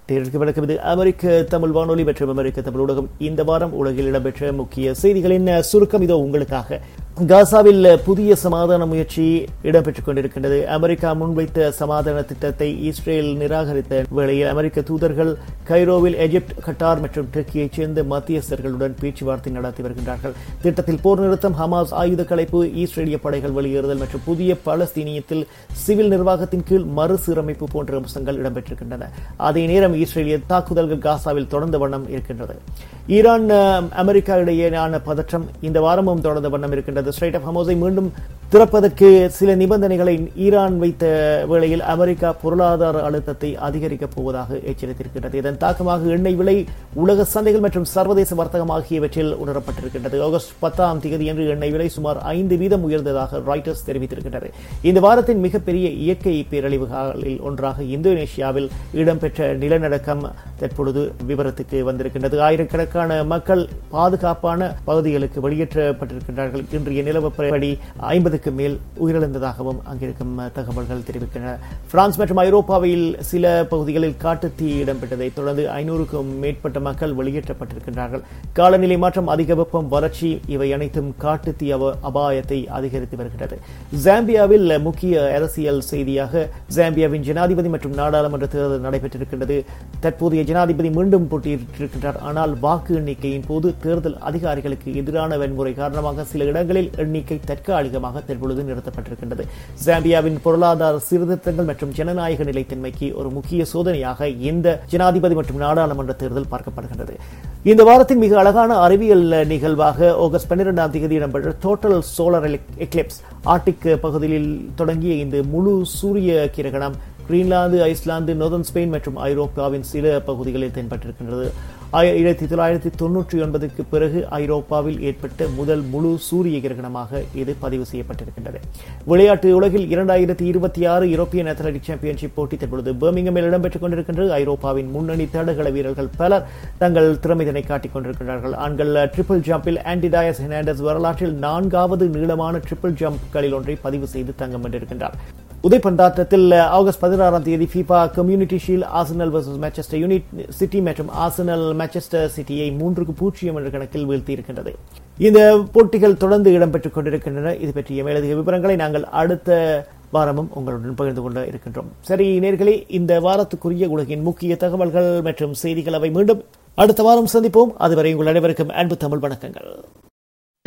நேருக்கு வணக்கம் இது அமெரிக்க தமிழ் வானொலி மற்றும் அமெரிக்க தமிழ் ஊடகம் இந்த வாரம் உலகில் இடம்பெற்ற முக்கிய செய்திகளின் சுருக்கம் இதோ உங்களுக்காக காசாவில் புதிய சமாதான முயற்சி இடம்பெற்றுக் கொண்டிருக்கின்றது அமெரிக்கா முன்வைத்த சமாதான திட்டத்தை இஸ்ரேல் நிராகரித்த வேளையில் அமெரிக்க தூதர்கள் கைரோவில் எகிப்து கட்டார் மற்றும் டர்க்கியைச் சேர்ந்த மத்தியஸ்தர்களுடன் பேச்சுவார்த்தை நடத்தி வருகின்றார்கள் திட்டத்தில் போர் நிறுத்தம் ஹமாஸ் ஆயுத கலைப்பு இஸ்ரேலிய படைகள் வெளியேறுதல் மற்றும் புதிய பலஸ்தீனியத்தில் சிவில் நிர்வாகத்தின் கீழ் மறுசீரமைப்பு போன்ற அம்சங்கள் இடம்பெற்றிருக்கின்றன அதே நேரம் இஸ்ரேலிய தாக்குதல்கள் காசாவில் தொடர்ந்த வண்ணம் இருக்கின்றது ஈரான் அமெரிக்கா இடையேயான பதற்றம் இந்த வாரமும் தொடர்ந்த வண்ணம் இருக்கின்றது ஸ்ட்ரைட் ஆஃப் ஹமோஸை மீண்டும் திறப்பதற்கு சில நிபந்தனைகளை ஈரான் வைத்த வேளையில் அமெரிக்கா பொருளாதார அழுத்தத்தை அதிகரிக்கப் போவதாக எச்சரித்திருக்கின்றது இதன் தாக்கமாக எண்ணெய் விலை உலக சந்தைகள் மற்றும் சர்வதேச வர்த்தகம் ஆகியவற்றில் உணரப்பட்டிருக்கின்றது ஆகஸ்ட் பத்தாம் தேதி என்று எண்ணெய் விலை சுமார் ஐந்து வீதம் உயர்ந்ததாக ராய்டர்ஸ் தெரிவித்திருக்கின்றது இந்த வாரத்தின் மிகப்பெரிய இயற்கை பேரழிவுகளில் ஒன்றாக இந்தோனேஷியாவில் இடம்பெற்ற நிலநடுக்கம் தற்பொழுது விவரத்துக்கு வந்திருக்கின்றது ஆயிரக்கணக்கான மக்கள் பாதுகாப்பான பகுதிகளுக்கு வெளியேற்றப்பட்டிருக்கின்றார்கள் இன்றைய நிலவரப்படி ஐம்பதுக்கு மேல் உயிரிழந்ததாகவும் அங்கிருக்கும் தகவல்கள் தெரிவிக்கின்றன பிரான்ஸ் மற்றும் ஐரோப்பாவில் சில பகுதிகளில் காட்டுத்தீ இடம்பெற்றதை தொடர்ந்து ஐநூறுக்கும் மேற்பட்ட மக்கள் வெளியேற்றப்பட்டிருக்கின்றார்கள் காலநிலை மாற்றம் அதிக வெப்பம் வறட்சி இவை அனைத்தும் காட்டுத்தீ அபாயத்தை அதிகரித்து வருகிறது ஜாம்பியாவில் முக்கிய அரசியல் செய்தியாக ஜாம்பியாவின் ஜனாதிபதி மற்றும் நாடாளுமன்ற தேர்தல் நடைபெற்றிருக்கின்றது தற்போதைய ஜனாதிபதி மீண்டும் போட்டியிட்டிருக்கின்றார் ஆனால் வாக்கு எண்ணிக்கையின் போது தேர்தல் அதிகாரிகளுக்கு எதிரான வன்முறை காரணமாக சில இடங்களில் எண்ணிக்கை தற்காலிகமாக தற்பொழுது நிறுத்தப்பட்டிருக்கின்றது ஜாம்பியாவின் பொருளாதார சீர்திருத்தங்கள் மற்றும் ஜனநாயக நிலைத்தன்மைக்கு ஒரு முக்கிய சோதனையாக இந்த ஜனாதிபதி மற்றும் நாடாளுமன்ற தேர்தல் பார்க்கப்படுகின்றது இந்த வாரத்தின் மிக அழகான அறிவியல் நிகழ்வாக ஆகஸ்ட் பன்னிரெண்டாம் தேதி இடம்பெற்ற டோட்டல் சோலார் எக்லிப்ஸ் ஆர்டிக் பகுதியில் தொடங்கிய இந்த முழு சூரிய கிரகணம் கிரீன்லாந்து ஐஸ்லாந்து நோர்தன் ஸ்பெயின் மற்றும் ஐரோப்பாவின் சில பகுதிகளில் தென்பட்டிருக்கின்றது ஆயிரத்தி தொள்ளாயிரத்தி தொன்னூற்றி ஒன்பதுக்கு பிறகு ஐரோப்பாவில் ஏற்பட்ட முதல் முழு சூரிய கிரகணமாக இது பதிவு செய்யப்பட்டிருக்கின்றது விளையாட்டு உலகில் இரண்டாயிரத்தி இருபத்தி ஆறு யூரோப்பியன் அத்லட்டிக் சாம்பியன்ஷிப் போட்டி தற்பொழுது பர்மிங்கமில் இடம்பெற்றுக் கொண்டிருக்கின்றது ஐரோப்பாவின் முன்னணி தடகள வீரர்கள் பலர் தங்கள் திறமைதனை காட்டிக் கொண்டிருக்கிறார்கள் ஆண்கள் ட்ரிபிள் ஜம்பில் ஆன்டிடயஸ் ஹெர்னாண்டஸ் வரலாற்றில் நான்காவது நீளமான ட்ரிபிள் ஜம்ப்களில் ஒன்றை பதிவு செய்து தங்கம் வென்றிருக்கின்றார் உதைப்பந்தாட்டத்தில் ஆகஸ்ட் பதினாறாம் தேதி FIFA Community Shield Arsenal versus Manchester United City மற்றும் ஆசனல் மேன்செஸ்டர் சிட்டியை மூன்றுக்கு பூஜ்ஜியம் என்ற கணக்கில் வீழ்த்தியிருக்கின்றது இந்த போட்டிகள் தொடர்ந்து இடம்பெற்றுக் கொண்டிருக்கின்றன இது பற்றிய மேலதிக விவரங்களை நாங்கள் அடுத்த வாரமும் உங்களுடன் பகிர்ந்து கொண்டு இருக்கின்றோம் சரி நேர்களே இந்த வாரத்துக்குரிய உலகின் முக்கிய தகவல்கள் மற்றும் செய்திகள் அவை மீண்டும் அடுத்த வாரம் சந்திப்போம் அதுவரை உங்கள் அனைவருக்கும் அன்பு தமிழ் வணக்கங்கள்